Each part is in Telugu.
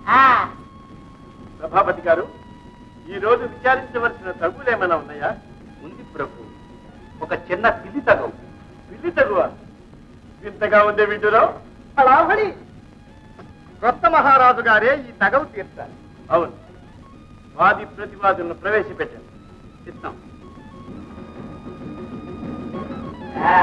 ఆ, సభాపతి గారు ఈ రోజు విచారించవలసిన తగులు ఏమైనా ఉన్నాయా ఉంది ప్రభు ఒక చిన్న పిల్లి తగవు పిల్లి తగువ వింతగా ఉందే వింటురావు అలాహని కొత్త మహారాజు గారే ఈ తగవు తీర్చాలి అవును వాది ప్రతివాదులను ప్రవేశపెట్టండి ఇస్తాం ఆ.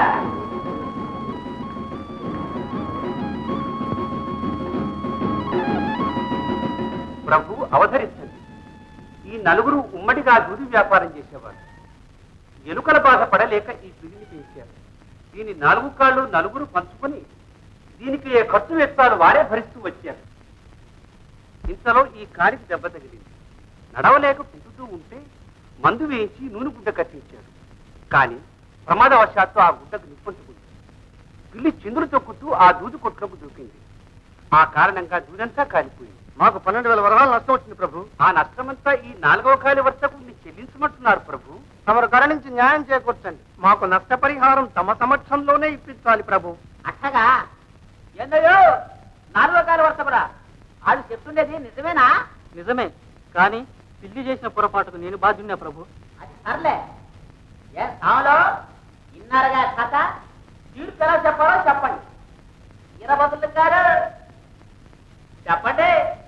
ప్రభు అవతరించండి ఈ నలుగురు ఉమ్మడిగా దూది వ్యాపారం చేసేవారు ఎలుకల బాధ పడలేక ఈ పిల్లిని పెంచారు దీని నాలుగు కాళ్ళు నలుగురు పంచుకొని దీనికి ఏ ఖర్చు వెచ్చాలు వారే భరిస్తూ వచ్చారు ఇంతలో ఈ కాలికి దెబ్బ తగిలింది నడవలేక కుంటుతూ ఉంటే మందు వేయించి నూనె గుడ్డ కట్టించారు కానీ ప్రమాదవశాత్తు ఆ గుడ్డకు నిప్పంటుకుంది పిల్లి చిందులు తొక్కుతూ ఆ దూది కొట్లోకి దూకింది ఆ కారణంగా దూదంతా కాలిపోయింది మాకు పన్నెండు వేల వరహాలు నష్టం వచ్చింది ప్రభు ఆ నష్టమంతా ఈ నాలుగవ కాలి వర్తకు మీరు చెల్లించమంటున్నారు ప్రభు తమరు కరుణించి న్యాయం చేకూర్చండి మాకు నష్టపరిహారం తమ సమక్షంలోనే ఇప్పించాలి ప్రభు అట్టగా ఏందయ్యో నాలుగో కాలు వర్తపడా వాళ్ళు చెప్తుండేది నిజమేనా నిజమే కానీ పిల్లి చేసిన పొరపాటుకు నేను బాధ్యున్నా ప్రభు అది సర్లే ఏ సాములో ఇన్నారుగా కథ తీర్పు ఎలా చెప్పాలో చెప్పండి ఇరబదులు గారు చెప్పండి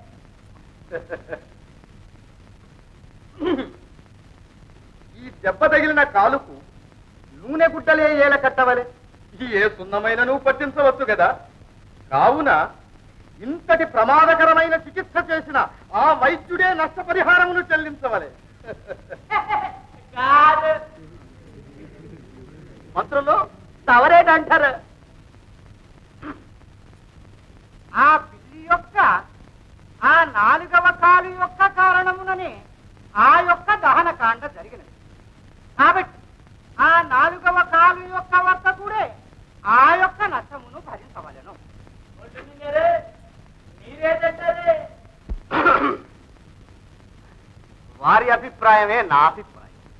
ఈ దెబ్బ తగిలిన కాలుకు నూనె గుడ్డలే ఏల కట్టవలే ఈ ఏ సున్నమైనను పట్టించవచ్చు కదా కావున ఇంతటి ప్రమాదకరమైన చికిత్స చేసిన ఆ వైద్యుడే నష్టపరిహారమును చెల్లించవలే కాదు మంత్రులు తవరేటంటారు ఆ పిల్లి యొక్క ఆ నాలుగవ కాలు యొక్క కారణముననే ఆ యొక్క దహన కాండ జరిగినది కాబట్టి ఆ నాలుగవ కాలు యొక్క వర్తకుడే ఆ యొక్క నష్టమును భరించవలెను మీరేటంటారు వారి అభిప్రాయమే నా అభిప్రాయం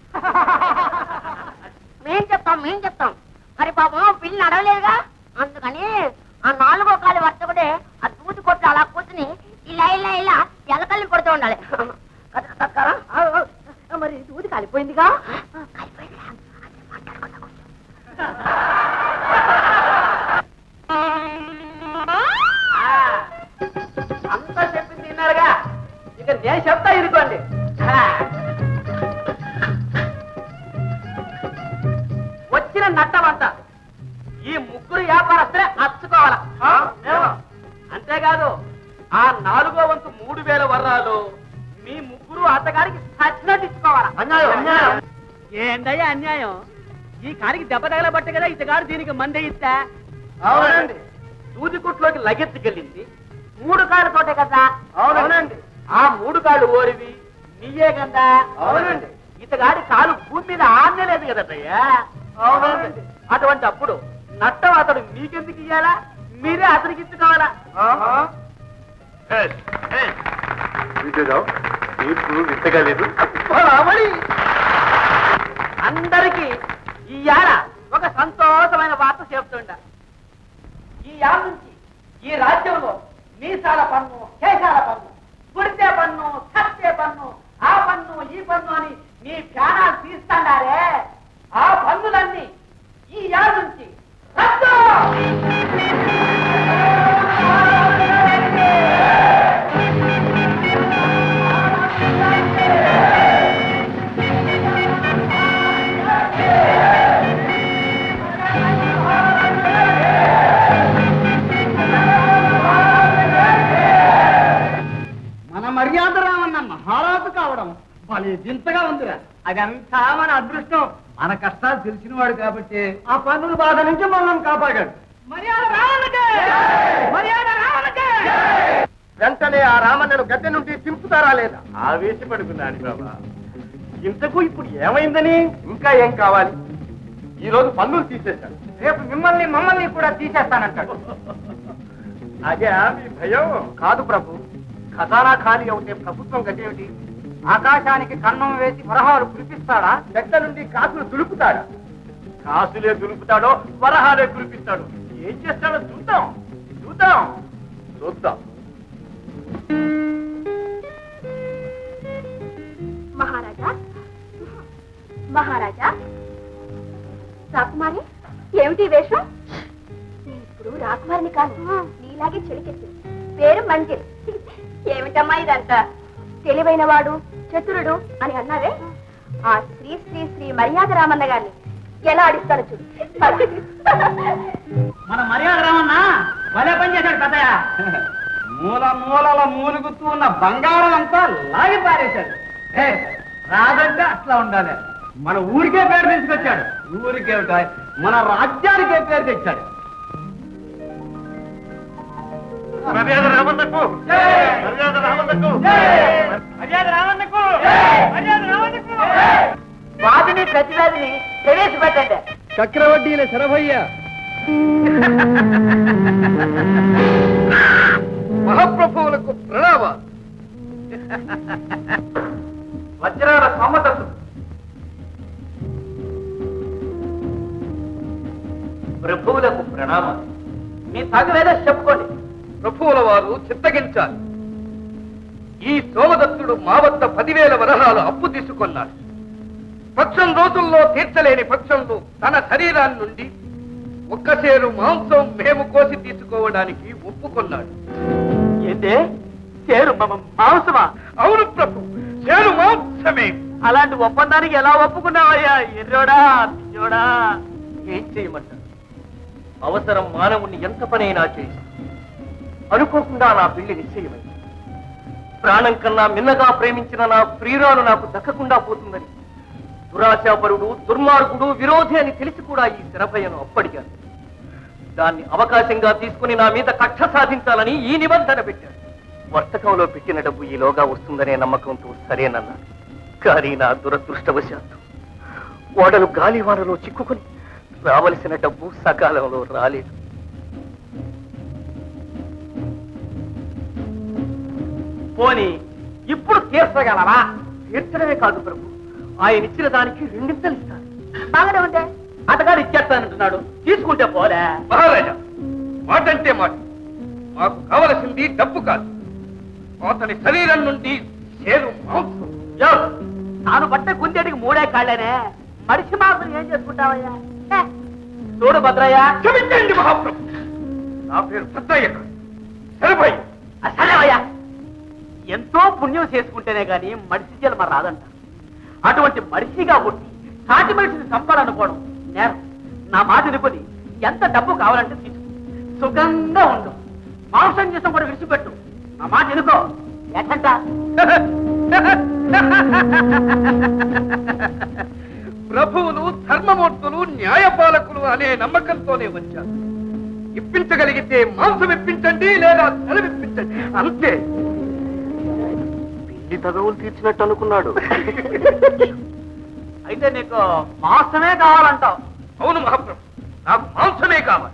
మేం చెప్తాం మేం చెప్తాం మరి పాపం పిల్లి నడవలేదుగా అందుకని ఆ నాలుగో కాలు వర్తకుడే ఆ దూది కొట్లు అలా కూర్చుని ఇలా ఇలా ఇలా ఎలకల్ని కొడుతూ ఉండాలి కథ కథ ఆ, ఆ, మరి దూది కాలిపోయిందిగా కాలిపోయిందిగా అదే మాట్లాడుకుంటా కూర్చో. అంతా చెప్పింది తిన్నారుగా ఇక నేను చెప్తా ఇరుకోండి వచ్చిన నట్టమంతా ఈ ముగ్గురు వ్యాపారస్తులే అచ్చుకోవాలా అంతేకాదు ఆ నాలుగో వంతు మూడు వేల వర్రాలు మీ ముగ్గురు అత్తగారికి సచ్చినట్టు ఇచ్చుకోవాలా అన్యాయం ఏందయ్యా అన్యాయం ఈ కారికి దెబ్బ తగలబట్టే కదా ఇతగాడు దీనికి మందే ఇస్తా అవునండి దూదికుట్లోకి లగెత్తుకెళ్ళింది మూడు కాళ్ళతోటే కదా అవునండి ఆ మూడు కాళ్ళు ఓరివి నీయే కదా అవునండి. ఇతగాడి కాలు భూమి మీద ఆడలేదు కదటయ్యా అవునండి. అటువంటి అప్పుడు నట్టం అతడు మీకెందుకు ఇయ్యాలా మీరే అతనికి ఇచ్చుకోవాలా వింటురావు తీర్పు వింతగా లేదు అందరికి ఇయ్యాల ఒక సంతోషమైన వార్త చెప్తుండ ఈ యాల నుంచి ఈ రాజ్యంలో మీసాల పన్ను కేశాల పన్ను పుడితే పన్ను సత్తే పన్ను ఆ పన్ను ఈ పన్ను అని మీ ప్రాణాలు తీస్తాడారే ఆ పన్నులన్నీ ఈ యాల నుంచి రద్దు మన మర్యాద రామన్న మహారాజు కావడం భలే దింతగా ఉందిరా అదంతా మన అదృష్టం మన కష్టాలు తెలిసినవాడు కాబట్టి ఆ పన్నుల బాధ నుంచి మనల్ని కాపాడాడు మర్యాద రావణకే మర్యాద రావణకే వెంటనే ఆ రామన్నను గద్దె నుండి దింపుతారా లేదా ఆవేశపడుకున్నాను బాబా ఇంతకు ఇప్పుడు ఏమైందని ఇంకా ఏం కావాలి ఈ రోజు పన్నులు తీసేశాడు రేపు మిమ్మల్ని మమ్మల్ని కూడా తీసేస్తానంటాడు అదే మీ భయం కాదు ప్రభు ఖజానా ఖాళీ అవుతే ప్రభుత్వం గదేమిటి ఆకాశానికి కన్నం వేసి వరహాలు కురిపిస్తాడా దగ్గర నుండి కాసులు దులుపుతాడా కాసులే దులుపుతాడో వరహాలే కురిపిస్తాడో ఏం చేస్తాడో చూద్దాం చూద్దాం చూద్దాం మహారాజా రాకుమారి ఏమిటి ఈ వేషం నేను ఇప్పుడు రాకుమారిని కాదు నీలాగే చెలికెత్తి పేరు మంజిల్ ఏమిటమ్మా ఇదంతా తెలివైన వాడు చతురుడు అని అన్నావే ఆ శ్రీ శ్రీ శ్రీ మర్యాద రామన్న గారిని ఎలా ఆడిస్తాను చూడు మన మర్యాద రామన్నా భలే పని చేశాడు పెద్దయ్య మూల మూలల మూలుగుతూ ఉన్న బంగారం అంతా లాగి పారేశాడు ఏ, రాదంటే అట్లా ఉండాలి మన ఊరికే పేరు తీసుకొచ్చాడు ఊరికే ఉంటాయి మన రాజ్యానికే పేరు తెచ్చాడు మర్యాద రామన్నకు మర్యాద రామన్నకు మర్యాద రామన్నకు మర్యాద రామన్నకు వాదిని ప్రతివాదిని ప్రవేశపెట్టండి చక్రవడ్డీల శరభయ్య మహాప్రభువులకు ప్రణామాలు వజ్రాల సోమదత్తుడు ప్రభువులకు ప్రణామాలు మీ తగలేదో చెప్పుకోండి ప్రభువుల వారు చిత్తగించాలి ఈ సోమదత్తుడు మా వద్ద పదివేల వరహాలు అప్పు తీసుకున్నాడు పక్షం రోజుల్లో తీర్చలేని పక్షంలో తన శరీరాన్ని నుండి ఒక్క సేరు మాంసం మేము కోసి తీసుకోవడానికి ఒప్పుకున్నాడు ఏంటి చేరు మ- మాంసమా అవును ప్రభు సేరు మాంసమే అలాంటి ఒప్పందానికి ఎలా ఒప్పుకున్నావయ్యా ఎర్రోడా పిచ్చోడా ఏం చేయమంటారు అవసరం మానవుణ్ణి ఎంత పనైనా చేసి అనుకోకుండా నా పెళ్లి నిశ్చయమైంది ప్రాణం కన్నా మిన్నగా ప్రేమించిన నా ప్రియురాలు నాకు దక్కకుండా పోతుందని దురాశాపరుడు దుర్మార్గుడు విరోధి అని తెలిసి కూడా ఈ శరభయ్యను అప్పడిగాను దాన్ని అవకాశంగా తీసుకుని నా మీద కక్ష సాధించాలని ఈ నిబంధన పెట్టాడు వర్తకంలో పెట్టిన డబ్బు ఈలోగా వస్తుందనే నమ్మకంతో సరేనన్నాడు కానీ నా దురదృష్టవశాత్తు ఓడలు గాలివానలో చిక్కుకుని రావలసిన డబ్బు సకాలంలో రాలేదు పోని ఇప్పుడు తీర్చగలవా తీర్చడమే కాదు ప్రభు ఆయన ఇచ్చిన దానికి రెండింతలు ఇస్తాను బాగానే ఉంటే అతగాడు ఇచ్చేస్తానంటున్నాడు తీసుకుంటే పోలే మహారాజా మాటంటే మాట మాకు కావలసింది డబ్బు కాదు అతని శరీరం నుండి సేరు మాంసం యో, తాను పట్టే కుందేటికి మూడే కాళ్ళనే మనిషి మాత్రం ఏం చేసుకుంటావయ్యా హే, చూడు భద్రయ్య క్షమించండి మహాప్రభు నా పేరు భద్రయ్య కాదు శరభయ్య అసలేవయ్యా ఎంతో పుణ్యం చేసుకుంటేనే గాని మనిషి జన్మ రాదంట అటువంటి మనిషిగా పుట్టి సాటి మనిషిని చంపాలనుకోవడం నేరం నా మాట నిపుని ఎంత డబ్బు కావాలంటే తీసుకో సుఖంగా ఉండు మాంసం చేసం కూడా విడిచిపెట్టు నా మాట ఎనుకో ఎట్టంట ప్రభువులు ధర్మమూర్తులు న్యాయపాలకులు అనే నమ్మకంతోనే వచ్చారు ఇప్పించగలిగితే మాంసం ఇప్పించండి లేదా సెలవిప్పించండి అంతే పెళ్లి తగవులు తీర్చినట్టు అనుకున్నాడు అయితే నీకు మాంసమే కావాలంటావు అవును మహాప్రభు నాకు మాంసమే కావాలి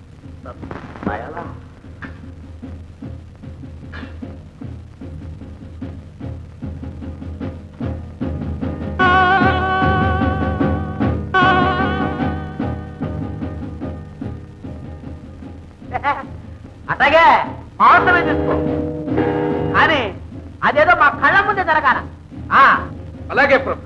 అట్లాగే మాంసమే తీసుకో కానీ అదేదో మా కళ్ళ ముందే జరగాల ఆ అలాగే ప్రభు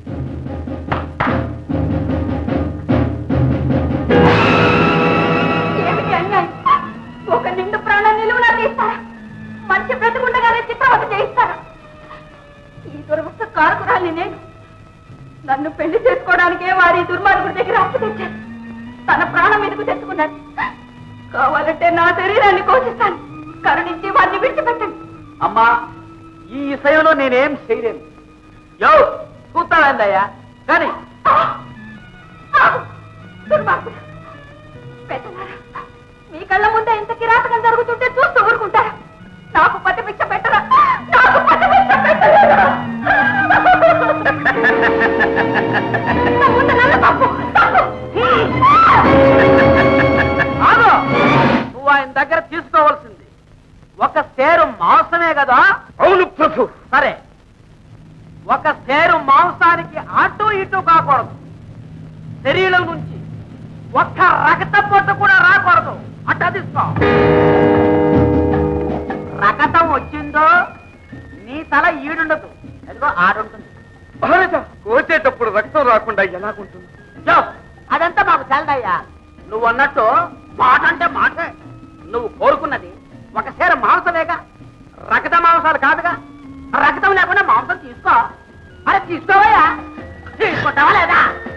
ఏమిటి అన్యాయం ఒక నిండు ప్రాణం నిలువునా తీస్తారా మంచి బ్రతుకుండగానే చిత్రవత చేయిస్తారా ఈ దురవస్థ కారకురాల్ని నేను నన్ను పెళ్లి చేసుకోవడానికే వారి దుర్మార్గుడి దగ్గర అప్పు తెచ్చాను తన ప్రాణం ఎందుకు తెచ్చుకున్నాడు కావాలంటే నా శరీరాన్ని కోసిస్తాను కరుణించి వారిని విడిచిపెట్టండి అమ్మా ఈ విషయంలో నేనేం చేయలేను యో చూస్తావేందయ్యా కానీ ఆగు! దుర్మార్గుడు పెద్దలారా మీ కళ్ళ ముందే ఇంత కిరాతకం జరుగుతుంటే చూస్తూ ఊరుకుంటారా నాకు పట్టి పిచ్చ పెట్టరా నాకు పట్టి పిచ్చ పెట్టరా నా ముందు నన్ను తప్పు తప్పు ఆగు నువ్వు ఆయన దగ్గర తీసుకోవాల్సింది ఒక సేరు మాంసమే కదా అవును ప్రభు సరే ఒక సేరు మాంసానికి అటు ఇటు కాకూడదు శరీరం నుంచి ఒక్క రక్త పొట్టు కూడా రాకూడదు అట్ట తీసుకో రకతం వచ్చిందో నీ తల ఈడుండదు అదిగో ఆడుంటుంది మహారాజా కోసేటప్పుడు రక్తం రాకుండా ఎలాగుంటుంది యో, అదంతా మాకు తెలదయ్యా నువ్వు అన్నట్టు మాట అంటే మాటే నువ్వు కోరుకున్నది ఒక సేర మాంసమేగా రక్త మాంసాలు కాదుగా రక్తం లేకుండా మాంసం తీసుకో అరే తీసుకోవయ్యా తీసుకుంటావా లేదా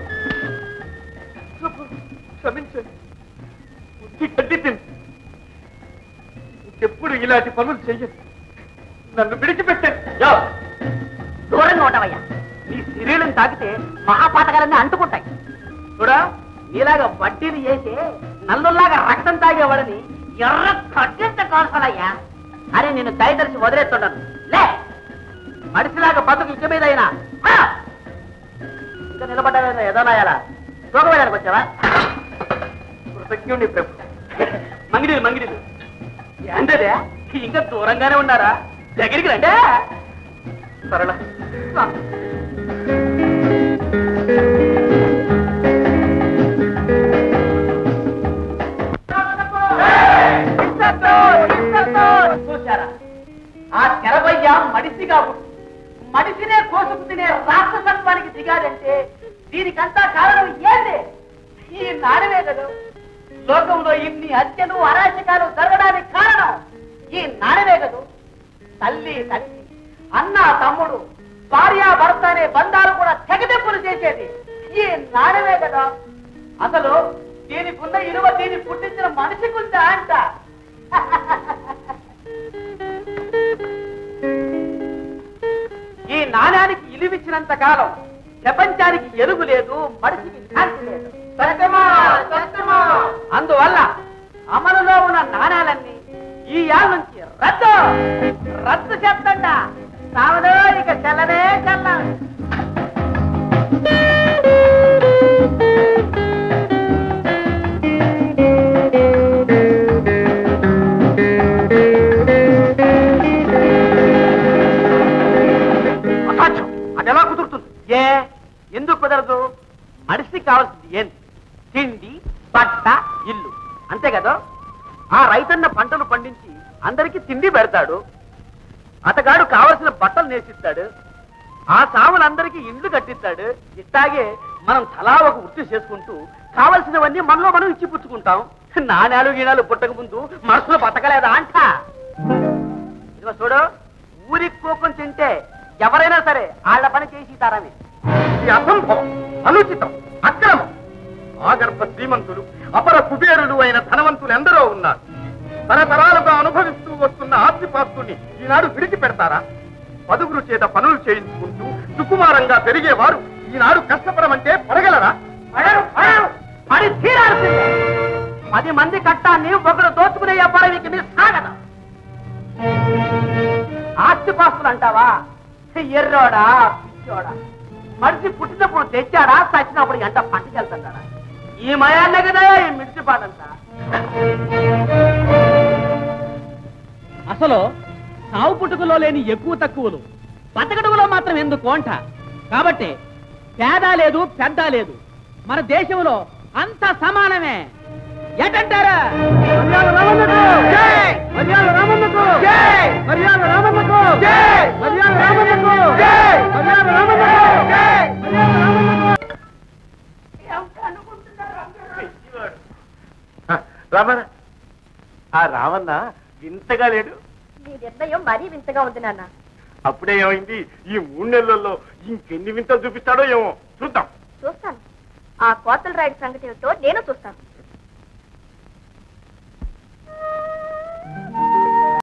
క్షమించండి బుద్ధి గడ్డి తింది ఇంకెప్పుడు ఇలాంటి పనులు చెయ్యదు నన్ను విడిచిపెట్టండి యో, దూరంగా ఉండవయ్యా నీ శరీరం తాకితే మహాపాతకాలన్నీ అంటుకుంటాయి చూడా నీలాగా వడ్డీలు చేసి నల్లుల్లాగా రక్తం తాగేవాడని ఎర్ర కట్టింత కాల్సాలయ్యా అరే నేను దయదర్శి వదిలేస్తుండను లే మనిషిలాగా బతుకు ఇక మీద అయినా ఆ! ఇంకా నిలబడ్డా ఎదనాయాలా చూడవేదానికి వచ్చావా కృతజ్ఞుడి ప్రభు మంగిడీలు మంగిడీలు ఏంటదే ఇంకా దూరంగానే ఉన్నారా దగ్గరికి రండి సరళ చూశారా ఆ తెరవయ్య మడిసిగా పుట్టి మడిసినే కోసుకు తినే రాక్షసత్వానికి దిగాడంటే దీనికంతా కారణం ఏంటి ఈ నాడమే కదా లోకంలో ఇన్ని హత్యలు అరాచకాలు జరగడానికి కారణం ఈ నాడమే కదా తల్లి తల్లి అన్న తమ్ముడు భార్య భర్త అనే బంధాలు కూడా తెగదెప్పులు చేసేది ఈ నాడమే కదా అసలు దీనికున్న ఇరువ దీన్ని పుట్టించిన మనిషికుందా అంట ఈ నాణ్యానికి ఇలివిచ్చినంత కాలం ప్రపంచానికి ఎరుగు లేదు మనిషికి శాంతి లేదు సత్యమా సత్యమా అందువల్ల అమలులో ఉన్న నాణ్యాలన్నీ ఈ యాళ్ళ నుంచి రద్దు రద్దు చేస్తండ సావదో ఇక చెల్లనే చెల్లాలి అసాధ్యం అది ఎలా కుదురుతుంది ఏ ఎందుకు కుదరదు మనిషికి కావాల్సింది ఏంటి తిండి బట్ట ఇల్లు అంతే కదా ఆ రైతన్న పంటలు పండించి అందరికీ తిండి పెడతాడు అతగాడు కావలసిన బట్టలు నేసిస్తాడు ఆ సాములందరికీ ఇండ్లు కట్టిస్తాడు ఇట్లాగే మనం తలా ఒక వృత్తి చేసుకుంటూ కావలసినవన్నీ మనలో మనం ఇచ్చి పుచ్చుకుంటాం నాణ్యాలు గీణాలు పుట్టక ముందు మనసులో బతకలేదా అంట ఇదిగో చూడు ఊరికి కోపం తింటే ఎవరైనా సరే వాళ్ళ పని చేసి తారమే ఇది అసంభవం అనుచితం అక్రమం ఆగర్భ శ్రీమంతులు అపర కుబేరులు అయిన ధనవంతులు ఎందరో ఉన్నారు తరతరాలుగా అనుభవిస్తూ వస్తున్న ఆస్తిపాస్తుల్ని ఈనాడు విడిచిపెడతారా పదుగురు చేత పనులు చేయించుకుంటూ సుకుమారంగా పెరిగేవారు ఈనాడు కష్టపడమంటే పడగలరా పడరు పడరు పడి తీరాల్సిందే పది మంది కట్టాన్ని ఒకరు దోచుకునే వ్యాపారం మీ సాగదు ఆస్తిపాస్తులు అంటావా ఎర్రోడా పిచ్చోడా మనిషి పుట్టినప్పుడు తెచ్చాడా చచ్చినప్పుడు ఎంట పట్టుకెళ్తున్నాడా ఈ మయాన్నే కదా ఈ మిడిచిపాటంతా అసలు సావు పుట్టుకలో లేని ఎక్కువ తక్కువలు బతకడుగులో మాత్రం ఎందుకు అంట కాబట్టి పేద లేదు పెద్ద లేదు మన దేశంలో అంత సమానమే ఎటంటారా రామన్న ఆ రామన్న వింతగా లేడు మీ నిర్ణయం మరీ వింతగా ఉంది నాన్న అప్పుడే ఏమైంది ఈ మూడు నెలల్లో ఇంకెన్ని వింతలు చూపిస్తాడో ఏమో చూద్దాం చూస్తాను ఆ కోతల రైడ్ సంగతి ఏమిటో నేను చూస్తాను